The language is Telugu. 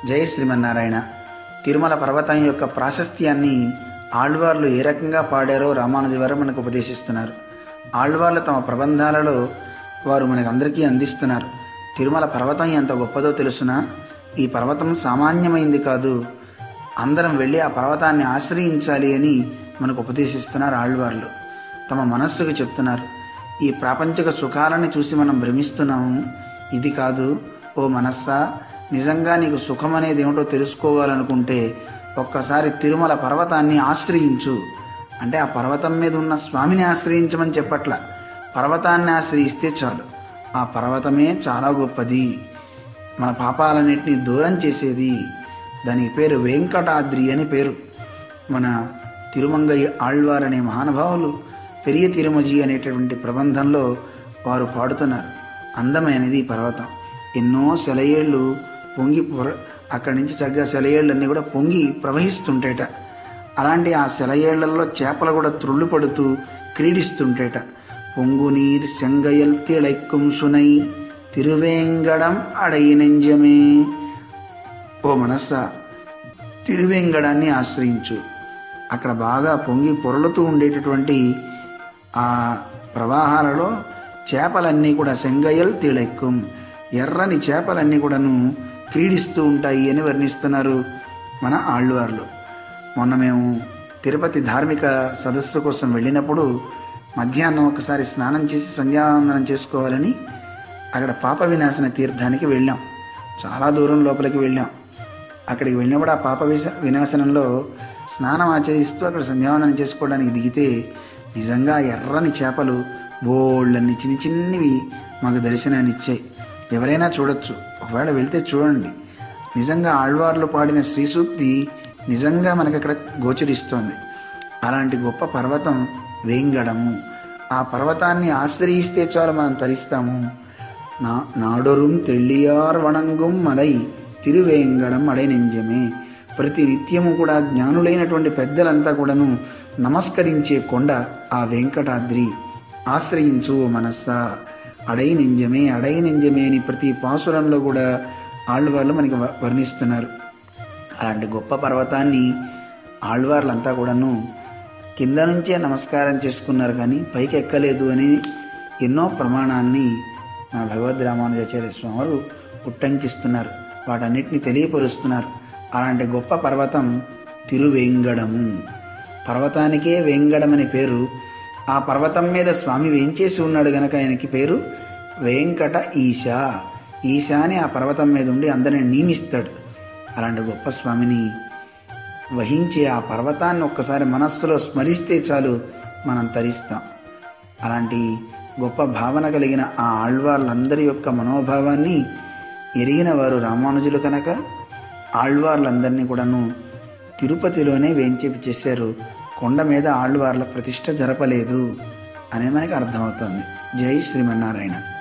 జై శ్రీమన్నారాయణ తిరుమల పర్వతం యొక్క ప్రాశస్త్యాన్ని ఆళ్వార్లు ఏ రకంగా పాడారో రామానుజ వారు మనకు ఉపదేశిస్తున్నారు ఆళ్వార్లు తమ ప్రబంధాలలో వారు మనకు అందరికీ అందిస్తున్నారు తిరుమల పర్వతం ఎంత గొప్పదో తెలుసునా ఈ పర్వతం సామాన్యమైంది కాదు అందరం వెళ్ళి ఆ పర్వతాన్ని ఆశ్రయించాలి అని మనకు ఉపదేశిస్తున్నారు ఆళ్వార్లు తమ మనస్సుకు చెప్తున్నారు ఈ ప్రాపంచిక సుఖాలను చూసి మనం భ్రమిస్తున్నాము ఇది కాదు ఓ మనస్సా నిజంగా నీకు సుఖం అనేది ఏమిటో తెలుసుకోవాలనుకుంటే ఒక్కసారి తిరుమల పర్వతాన్ని ఆశ్రయించు అంటే ఆ పర్వతం మీద ఉన్న స్వామిని ఆశ్రయించమని చెప్పట్ల పర్వతాన్ని ఆశ్రయిస్తే చాలు ఆ పర్వతమే చాలా గొప్పది మన పాపాలన్నింటినీ దూరం చేసేది దానికి పేరు వెంకటాద్రి అని పేరు మన తిరుమంగయ్య ఆళ్వార్ అనే మహానుభావులు పెరియ తిరుమజి అనేటటువంటి ప్రబంధంలో వారు పాడుతున్నారు అందమైనది ఈ పర్వతం ఎన్నో సెలయేళ్ళు పొంగి పొర అక్కడి నుంచి చక్కగా సెలయేళ్ళన్నీ కూడా పొంగి ప్రవహిస్తుంటేట అలాంటి ఆ సెలయేళ్లలో చేపలు కూడా త్రుళ్ళు పడుతూ క్రీడిస్తుంటేట పొంగునీర్ செங்கையல் திளைக்கும் சுனை తిరువేంగడం అడయినెంజమే ఓ మనస్స తిరువేంగడాన్ని ఆశ్రయించు అక్కడ బాగా పొంగి పొరలుతూ ఉండేటటువంటి ఆ ప్రవాహాలలో చేపలన్నీ కూడా సెంగయ్యల్ తిళెక్కుం ఎర్రని చేపలన్నీ కూడాను క్రీడిస్తూ ఉంటాయి అని వర్ణిస్తున్నారు మన ఆళ్వార్లు మొన్న మేము తిరుపతి ధార్మిక సదస్సు కోసం వెళ్ళినప్పుడు మధ్యాహ్నం ఒకసారి స్నానం చేసి సంధ్యావందనం చేసుకోవాలని అక్కడ పాప వినాశన తీర్థానికి వెళ్ళాం చాలా దూరం లోపలికి వెళ్ళాం అక్కడికి వెళ్ళినప్పుడు ఆ పాప విస వినాశనంలో స్నానం ఆచరిస్తూ అక్కడ సంధ్యావందనం చేసుకోవడానికి దిగితే నిజంగా ఎర్రని చేపలు బోళ్ళన్ని చిన్న చిన్నవి మాకు దర్శనాన్ని ఇచ్చాయి ఎవరైనా చూడొచ్చు ఒకవేళ వెళ్తే చూడండి నిజంగా ఆళ్వార్లు పాడిన శ్రీ సూక్తి నిజంగా మనకు అక్కడ గోచరిస్తోంది అలాంటి గొప్ప పర్వతం వేంగడము ఆ పర్వతాన్ని ఆశ్రయిస్తే చాలు మనం తరిస్తాము నా నాడొరుం తెల్లియార్ వణంగుం మలై తిరువేంగడం అడైనెంజమే ప్రతి నిత్యము కూడా జ్ఞానులైనటువంటి పెద్దలంతా కూడాను నమస్కరించే కొండ ఆ వెంకటాద్రి ఆశ్రయించు ఓ మనస్సా అడైనెంజమే అడైనెంజమే అని ప్రతి పాసురంలో కూడా ఆళ్వార్లు మనకి వ- వర్ణిస్తున్నారు అలాంటి గొప్ప పర్వతాన్ని ఆళ్వార్లంతా కూడాను కింద నుంచే నమస్కారం చేసుకున్నారు కానీ పైకి ఎక్కలేదు అని ఎన్నో ప్రమాణాన్ని మన భగవద్ రామానుజాచార్య స్వామి వారు ఉట్టంకిస్తున్నారు వాటన్నిటిని తెలియపరుస్తున్నారు అలాంటి గొప్ప పర్వతం తిరువేంగడము పర్వతానికే వేంగడం అనే పేరు ఆ పర్వతం మీద స్వామి వేంచేసి ఉన్నాడు గనక ఆయనకి పేరు వెంకట ఈశ ఈశ అని ఆ పర్వతం మీద ఉండి అందరిని నియమిస్తాడు అలాంటి గొప్ప స్వామిని వహించే ఆ పర్వతాన్ని ఒక్కసారి మనస్సులో స్మరిస్తే చాలు మనం తరిస్తాం అలాంటి గొప్ప భావన కలిగిన ఆ ఆళ్వార్లందరి యొక్క మనోభావాన్ని ఎరిగిన వారు రామానుజులు కనుక ఆళ్వార్లందరినీ కూడాను తిరుపతిలోనే వేంచేపు చేశారు కొండ మీద ఆళ్వార్ల ప్రతిష్ట జరపలేదు అనే మనకి అర్థమవుతుంది జై శ్రీమన్నారాయణ